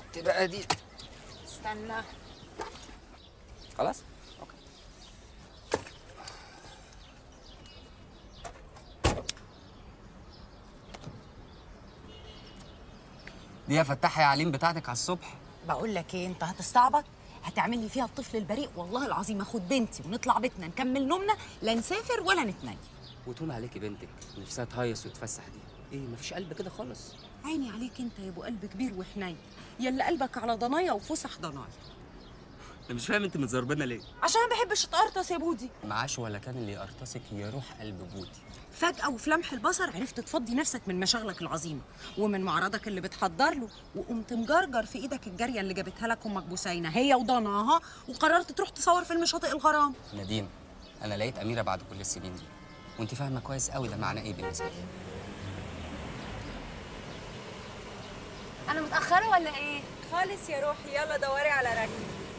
تبقى دي استنى خلاص دي يا فتاح يا عليم بتاعتك على الصبح بقول لك ايه انت هتستعبط هتعمل لي فيها الطفل البريء والله العظيم اخد بنتي ونطلع بيتنا نكمل نومنا لا نسافر ولا نتنيل وتون عليكي بنتك نفسها تهيص وتفسح دي ايه مفيش قلب كده خالص عيني عليك انت يا ابو قلب كبير وحنين يلا قلبك على ضنايا وفسح ضنايا انا مش فاهم انت متزربنه ليه عشان ما بحبش اتقرطس يا بودي معاش ولا كان اللي يقرطسك يروح قلب بودي فجأة وفي لمح البصر عرفت تفضي نفسك من مشاغلك العظيمة ومن معرضك اللي بتحضر له وقمت مجرجر في ايدك الجارية اللي جابتها لك امك بوسينة هي وضناها وقررت تروح تصور فيلم شاطئ الغرام نديم انا لقيت اميره بعد كل السنين دي وانت فاهمه كويس قوي ده معناه ايه بالنسبه لي انا متاخره ولا ايه خالص يا روحي يلا دوري على رجل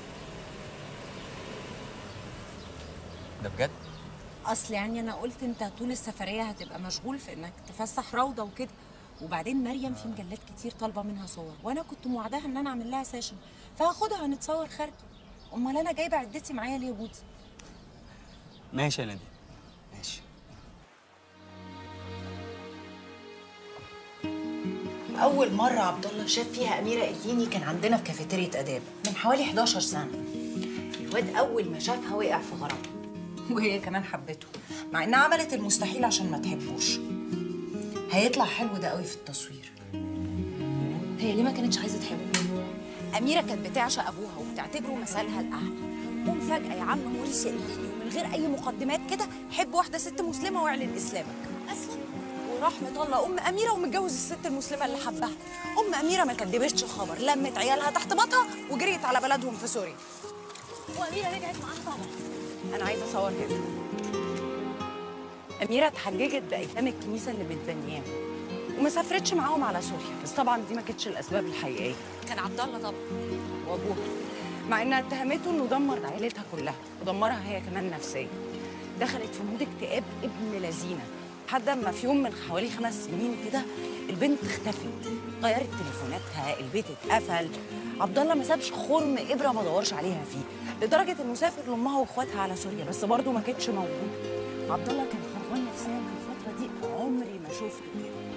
ده بجد اصل يعني انا قلت انت طول السفرية هتبقى مشغول في انك تفسح روضة وكده وبعدين مريم في مجلات كتير طالبة منها صور وانا كنت موعداها ان انا اعمل لها سيشن فهاخدها نتصور خارج امال انا جايبة عدتي معايا ليه يا بودي ماشي يا نديم ماشي أول مرة عبد الله شاف فيها أميرة إليني كان عندنا في كافيتيريا آداب من حوالي 11 سنة. الواد أول ما شافها وقع في غرامها. وهي كمان حبته مع إنها عملت المستحيل عشان ما تحبوش. هيطلع حلو ده قوي في التصوير. هي ليه ما كانتش عايزه تحبه أميرة كانت بتعشق أبوها وبتعتبره مثلها الأعلى. قوم فجأة يا عم موريس يا إليني ومن غير أي مقدمات كده حب واحدة ست مسلمة واعلن إسلامك. أسلم وراح مطلق ام اميره ومتجوز الست المسلمه اللي حبها ام اميره ما كدبتش خبر لمت عيالها تحت باطها وجريت على بلدهم في سوريا واميره رجعت معاها طبعا انا عايزه اصور هنا اميره اتحججت بايتام الكنيسه اللي بتبنياها وما سافرتش معاهم على سوريا بس طبعا دي ما كانتش الاسباب الحقيقيه كان عبد الله طبعا وابوها مع انها اتهمته انه دمر عيلتها كلها ودمرها هي كمان نفسيا دخلت في مود اكتئاب ابن لذينه لحد ما في يوم من حوالي خمس سنين كده البنت اختفت غيرت تليفوناتها البيت اتقفل عبد الله ما سابش خرم ابره ما دورش عليها فيه لدرجه انه سافر لامها واخواتها على سوريا بس برضه ما كانتش موجوده عبد الله كان خربان نفسيا في الفتره دي عمري ما شفته كده